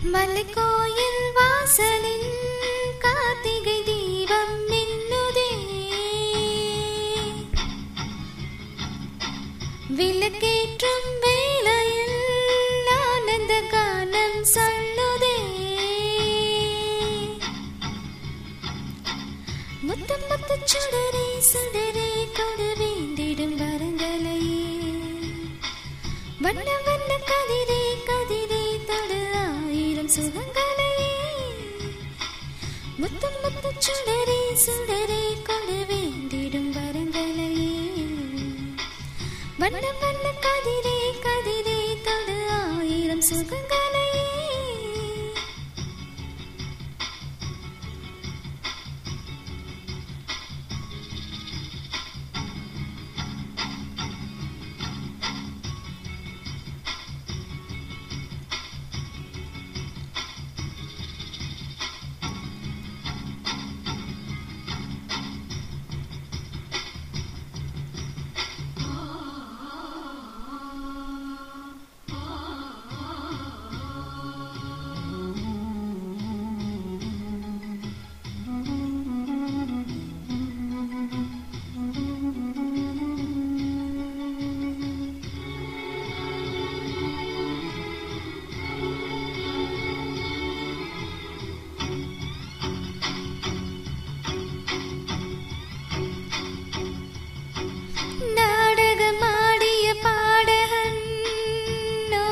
மலைக்கோயில் வாசலில் கார்த்திகை தீபம் மின்னுதே விளக்கேற்றும் வேளையில் ஆனந்த கானம் சொல்லுதே முத்தம் முத்து சுடரே சுடரே கொடு வேண்டிடும் வரங்களையே வண்ண வண்ண கதிரே கதிரே தொடு ஆயிரம் சுகங்களையே முத்தம் முத்து சுடரே சுடரே கொடு வேண்டிடும் வரங்களையே வண்ண வண்ண கதிரே கதிரே தொடு ஆயிரம் சுகங்களையே நாடகமாடிய பாடகன் நோ.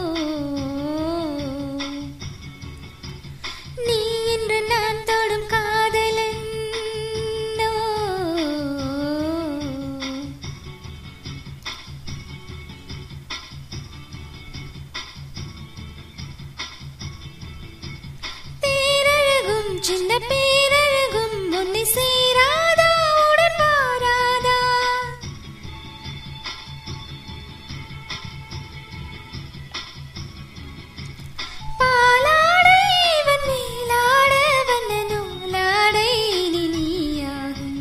நீ இன்று நான் தொடும் காதலன் நோ. தேரழகும் சின்ன பேரழகும் உன்னை சேராதா உடன் வாராதா பாலாடை இவன் மேலாட வண்ண நூலாடை இனி நீயாகும்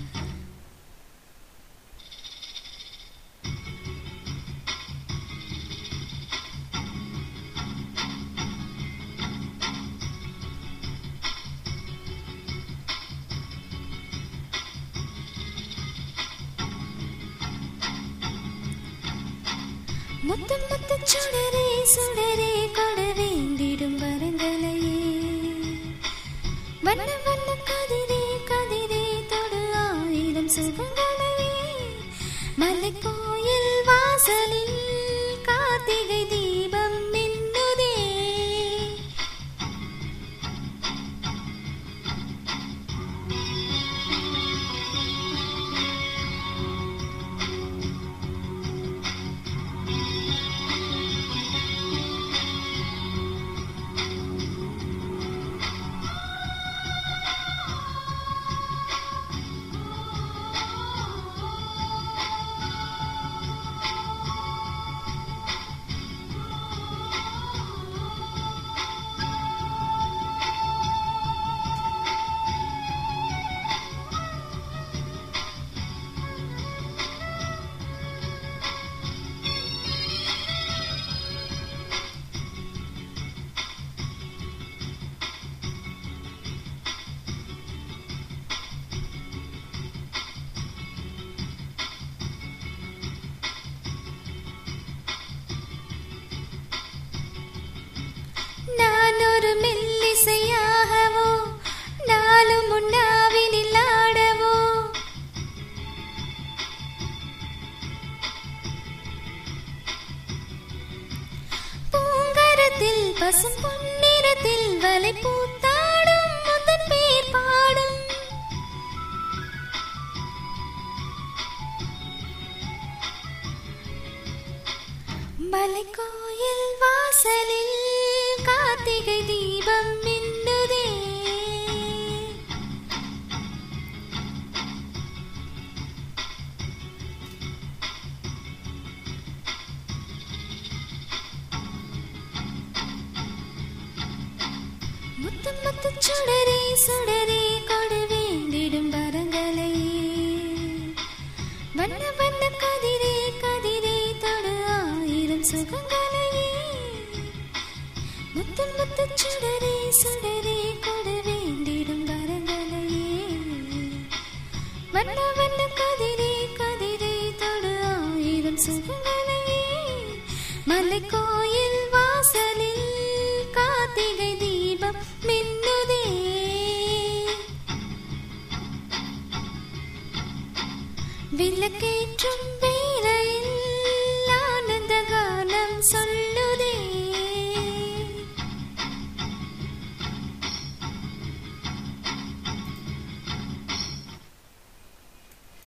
முத்தம் முத்து சுடரே சுடரே கொட வேண்டிடும் வரங்களையே வண்ண வண்ண கதிரே கதிரே தொடு ஆயிரம் சுகங்களையே மலைக்கோயில் வாசலில் கார்த்திகை தீபம் மின்னுதே நான் ஒரு மெல்லிசையாகவோ நாளும் உண்ணாவினில் ஆடவோ பூங்கரத்தில் பசும் பொன்னிறத்தில் வலை பூத்தாடும் முந்தன் பேர் பாடும் மலைக்கோயில் வாசலில் கார்த்திகை தீபம் மின்னுதே முத்தம் முத்து சுடரே சுடரே கொடு வேண்டிடும் வரங்களையே வண்ண வண்ண கதிரே கதிரே தொடு ஆயிரம் சுகங்களையே முத்தம் முத்து சுடரே சுடரே கொடு வேண்டிடும் வரங்களையே வண்ண வண்ண கதிரே கதிரை தொடு ஆயிரம் சுகங்களையே மலை கோயில் வாசலில் கார்த்திகை தீபம் மின்னுதே விளக்கேற்றும்